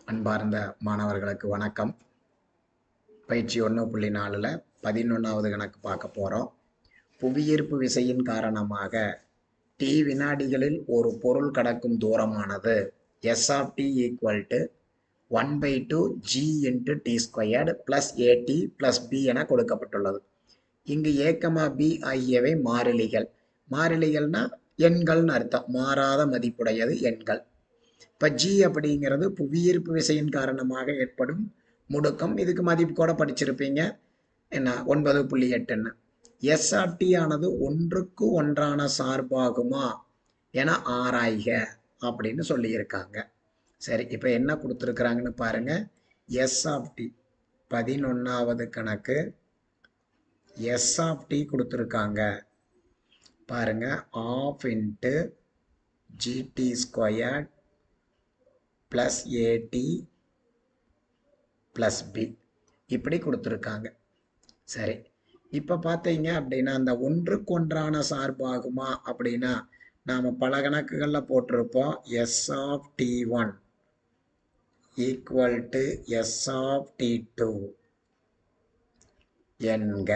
அன்பார்ந்த மாணவர்களுக்கு வணக்கம் பயிற்சி ஒன்று புள்ளி நாலில் பதினொன்றாவது கணக்கு பார்க்க போகிறோம் புவியீர்ப்பு விசையின் காரணமாக டி வினாடிகளில் ஒரு பொருள் கடக்கும் தூரமானது S of T equal to one by two G into T squared plus A T plus B என கொடுக்கப்பட்டுள்ளது இங்கு ஏக்கமா பி ஆகியவை மாறிலிகள் மாறிலிகள்னா எண்கள்னு அர்த்தம் மாறாத மதிப்புடையது எண்கள் இப்போ ஜி அப்படிங்கிறது புவியீர்ப்பு விசையின் காரணமாக ஏற்படும் முடுக்கம் இதுக்கு மதிப்பு கூட படிச்சிருப்பீங்க என்ன ஒன்பது புள்ளி எட்டுன்னு எஸ்ஆர்டி ஆனது ஒன்றுக்கு ஒன்றான சார்பாகுமா என ஆராய்க அப்படின்னு சொல்லியிருக்காங்க சரி இப்போ என்ன கொடுத்துருக்குறாங்கன்னு பாருங்க எஸ் ஆஃப் டி பதினொன்றாவது கணக்கு எஸ் ஆஃப் டி கொடுத்துருக்காங்க பாருங்க half into G T square plus A T plus B இப்படி கொடுத்துருக்காங்க சரி இப்போ பார்த்தீங்க அப்படின்னா அந்த ஒன்றுக்கு ஒன்றான சார்பாகுமா அப்படின்னா நாம் பல கணக்குகளில் போட்டிருப்போம் S of T one equal to S of T two என்க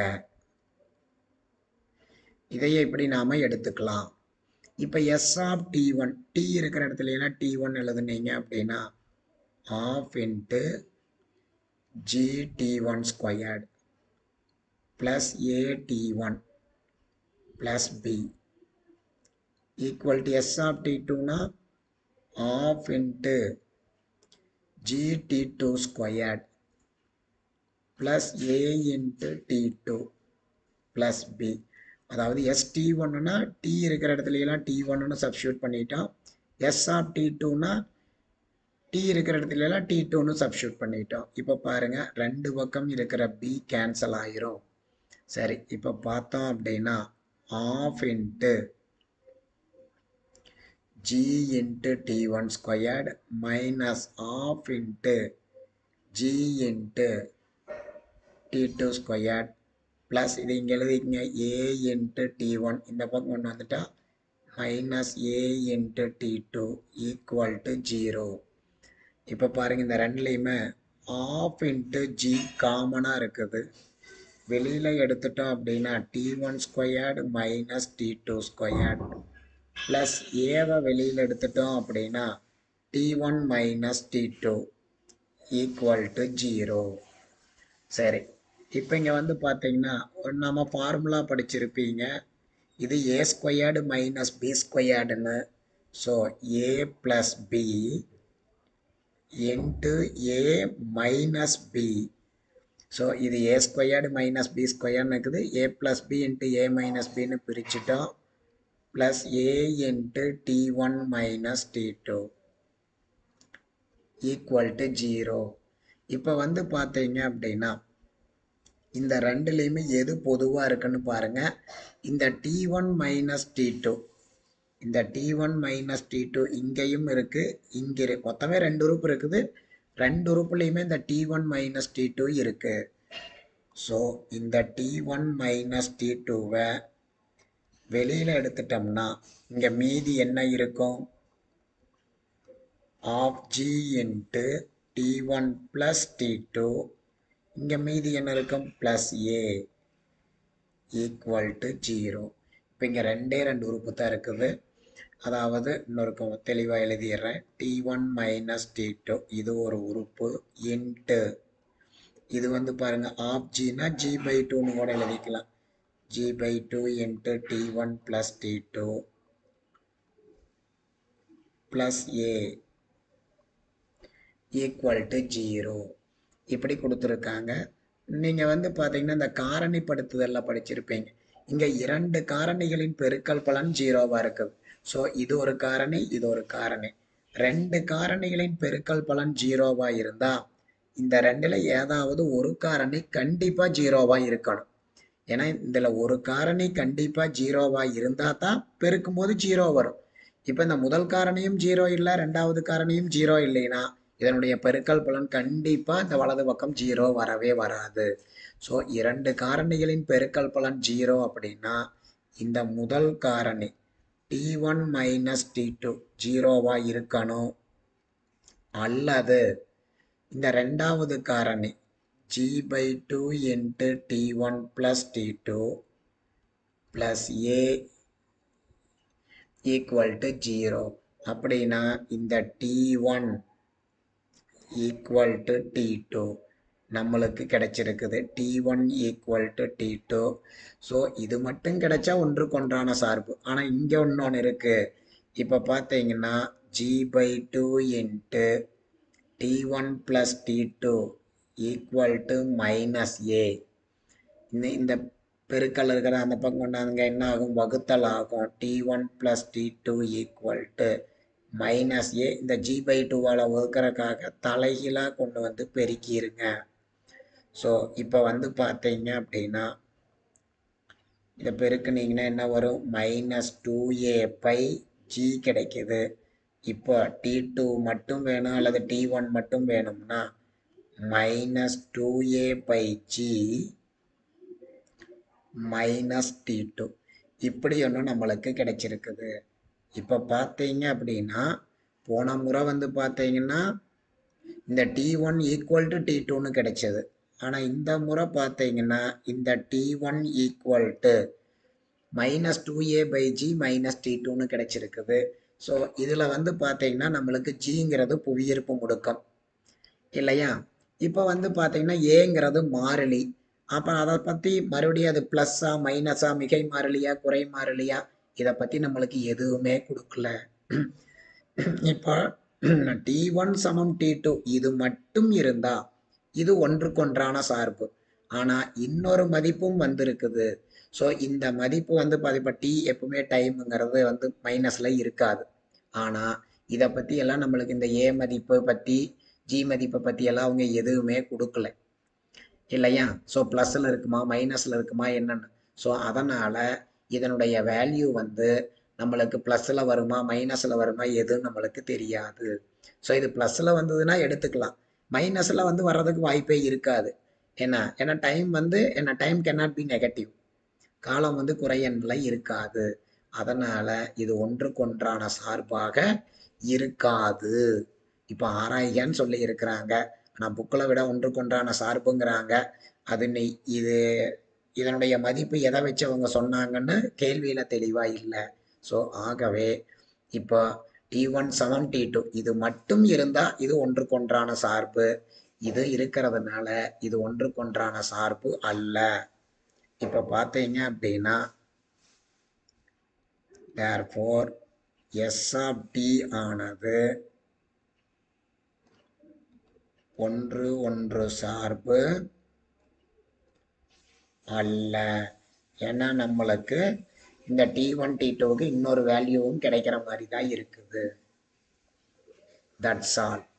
இதையே இப்படி நாம் எடுத்துக்கலாம் இப்போ S of T one T இருக்கிற இடத்துல எல்லாம் டி ஒன் எழுதுனீங்க அப்படின்னா half into G T one squared plus A T one plus B equal to S of T டூனா half into G T two squared plus A into T two plus B அதாவது S T ஒன்னுனா T இருக்கிற இடத்துல எல்லாம் T ஒன்னு substitute பண்ணிட்டோம் S of T டூனா T இருக்கிற இடத்துல எல்லாம் டி டூன்னு சப்ஸ்டியூட் பண்ணிட்டோம் இப்போ பாருங்க ரெண்டு பக்கம் இருக்கிற பி கேன்சல் ஆயிரும் சரி இப்போ பார்த்தோம் அப்படின்னா half into G into T one squared minus half into G into T two squared plus இது இங்கே எழுதிக்கங்க ஏ இன்ட்டு டி ஒன் இந்த பக்கம் கொண்டு வந்துட்டா minus A into T two equal to zero இப்போ பாருங்கள் இந்த ரெண்டுலேயுமே ஆஃப் இன்ட்டு ஜி காமனாக இருக்குது வெளியில் எடுத்துட்டோம் அப்படின்னா T one squared minus T two squared plus ஏவை வெளியில் எடுத்துட்டோம் அப்படின்னா T one minus T two equal to zero சரி இப்போ இங்கே வந்து பார்த்தீங்கன்னா நம்ம ஃபார்முலா படிச்சிருப்பீங்க இது ஏ ஸ்கொயர்டு மைனஸ் பி ஸ்கொயர்டுன்னு so A plus B into A minus B so இது ஏ ஸ்கொயர்டு மைனஸ் பி ஸ்கொயர்னு இருக்குது A plus B into A minus பின்னு பிரிச்சுட்டோம் plus A into T one minus T two equal to zero இப்போ வந்து பார்த்தீங்க அப்படின்னா இந்த ரெண்டுலேயுமே எது பொதுவாக இருக்குன்னு பாருங்க இந்த T one minus T two இந்த T one minus T two இங்கேயும் இருக்கு இங்கே இருக்கு மொத்தமே ரெண்டு உறுப்பு இருக்குது ரெண்டு உறுப்புலையுமே இந்த T one minus T two இருக்கு ஸோ இந்த டி ஒன் மைனஸ் டி டூவை வெளியில் எடுத்துட்டோம்னா இங்கே மீதி என்ன இருக்கும் half G into T one plus T two இங்கே மீதி என்ன இருக்கும் plus A equal to zero இப்போ இங்கே ரெண்டே ரெண்டு உறுப்பு தான் இருக்குது அதாவது இன்னொரு தெளிவாக எழுதிடுறேன் T one minus T two இது ஒரு உறுப்பு இன்ட்டு இது வந்து பாருங்கள் ஆஃப் ஜினா ஜி பை டூன்னு கூட எழுதிக்கலாம் G by two into T one plus T two plus A equal to zero இப்படி கொடுத்துருக்காங்க நீங்கள் வந்து பார்த்தீங்கன்னா இந்த காரணிப்படுத்துதலில் படிச்சிருப்பீங்க இங்கே இரண்டு காரணிகளின் பெருக்கல் பலன் ஜீரோவாக இருக்குது ஸோ இது ஒரு காரணி இது ஒரு காரணி ரெண்டு காரணிகளின் பெருக்கல் பலன் ஜீரோவாக இருந்தால் இந்த ரெண்டில் ஏதாவது ஒரு காரணி கண்டிப்பாக ஜீரோவாக இருக்கணும் ஏன்னா இதில் ஒரு காரணி கண்டிப்பாக ஜீரோவாக இருந்தால் தான் பெருக்கும்போது ஜீரோ வரும் இப்போ இந்த முதல் காரணியும் ஜீரோ இல்லை ரெண்டாவது காரணியும் ஜீரோ இல்லைன்னா இதனுடைய பெருக்கல் பலன் கண்டிப்பாக இந்த வலது பக்கம் ஜீரோ வரவே வராது ஸோ இரண்டு காரணிகளின் பெருக்கல் பலன் ஜீரோ அப்படின்னா இந்த முதல் காரணி T one minus T two ஜீரோவாக இருக்கணும் அல்லது இந்த ரெண்டாவது காரணி G by two into T one plus T two plus A equal to zero அப்படின்னா இந்த T one equal to T two நம்மளுக்கு கிடைச்சிருக்குது T one equal to T two so இது மட்டும் கிடைச்சா ஒன்றுக்கு ஒன்றான சார்பு ஆனால் இங்கே இன்னொன்று இருக்குது இப்போ பார்த்தீங்கன்னா G by two into T one plus T two equal to minus A இந்த இந்த பெருக்கல் இருக்கிற அந்த பக்கம் கொண்டாந்துங்க என்ன ஆகும் வகுத்தல் ஆகும் T one plus T two equal to minus A இந்த ஜி பை டூவால் வகுக்கிறக்காக தலைகீழாக கொண்டு வந்து பெருக்கிடுங்க ஸோ இப்போ வந்து பார்த்தீங்க அப்படின்னா இதை பெருக்குனீங்கன்னா என்ன வரும் minus two A by G கிடைக்குது இப்போ டி டூ மட்டும் வேணும் அல்லது டி ஒன் மட்டும் வேணும்னா minus two A by G minus T two இப்படி ஒன்று நம்மளுக்கு கிடைச்சிருக்குது இப்போ பார்த்தீங்க அப்படின்னா போன முறை வந்து பார்த்தீங்கன்னா இந்த T one equal to T டூன்னு கிடைச்சது ஆனால் இந்த முறை பார்த்தீங்கன்னா இந்த T one equal to minus two A by G minus T டூன்னு கிடைச்சிருக்குது ஸோ இதில் வந்து பார்த்தீங்கன்னா நம்மளுக்கு ஜிங்கிறது புவியீர்ப்பு முடுக்கம் இல்லையா இப்போ வந்து பார்த்தீங்கன்னா ஏங்கிறது மாறிலி அப்போ அதை பற்றி மறுபடியும் அது ப்ளஸ்ஸா மைனஸா மிகை மாறிலியா குறை மாறிலியா இதை பற்றி நம்மளுக்கு எதுவுமே கொடுக்கல இப்போ டி ஒன் சமம் டி டூ இது மட்டும் இருந்தா இது ஒன்றுக்கொன்றான சார்பு ஆனால் இன்னொரு மதிப்பும் வந்திருக்குது ஸோ இந்த மதிப்பு வந்து இப்போ டி எப்பவுமே டைமுங்கிறது வந்து மைனஸில் இருக்காது ஆனால் இதை பற்றி எல்லாம் நம்மளுக்கு இந்த ஏ மதிப்பு பற்றி ஜி மதிப்பை பற்றி எல்லாம் அவங்க எதுவுமே கொடுக்கல இல்லையா ஸோ ப்ளஸில் இருக்குமா மைனஸில் இருக்குமா என்னென்னு ஸோ அதனால் இதனுடைய வேல்யூ வந்து நம்மளுக்கு ப்ளஸில் வருமா மைனஸில் வருமா எதுவும் நம்மளுக்கு தெரியாது ஸோ இது ப்ளஸில் வந்ததுன்னா எடுத்துக்கலாம் மைனஸில் வந்து வர்றதுக்கு வாய்ப்பே இருக்காது என்ன ஏன்னா டைம் வந்து என்ன டைம் cannot பி நெகட்டிவ் காலம் வந்து குறையன்ல இருக்காது அதனால் இது ஒன்றுக்கொன்றான சார்பாக இருக்காது இப்போ ஆராய்கன்னு சொல்லி இருக்கிறாங்க ஆனால் புக்கில் விட ஒன்றுக்கொன்றான சார்புங்கிறாங்க அது நீ இது இதனுடைய மதிப்பு எதை வச்சு அவங்க சொன்னாங்கன்னு கேள்வியில் தெளிவாக இல்லை ஸோ ஆகவே இப்போ T one seven T two இது மட்டும் இருந்தால் இது ஒன்றுக்கொன்றான சார்பு இது இருக்கிறதுனால இது ஒன்றுக்கொன்றான சார்பு அல்ல இப்போ பார்த்தீங்க அப்படின்னா தேர்ஃபோர் எஸ் ஆஃப் டி ஆனது ஒன்று ஒன்று சார்பு அல்ல ஏன்னா நம்மளுக்கு இந்த டி ஒன் டி டூக்கு இன்னொரு வேல்யூவும் கிடைக்கிற மாதிரி தான் இருக்குது தட்ஸ் ஆல்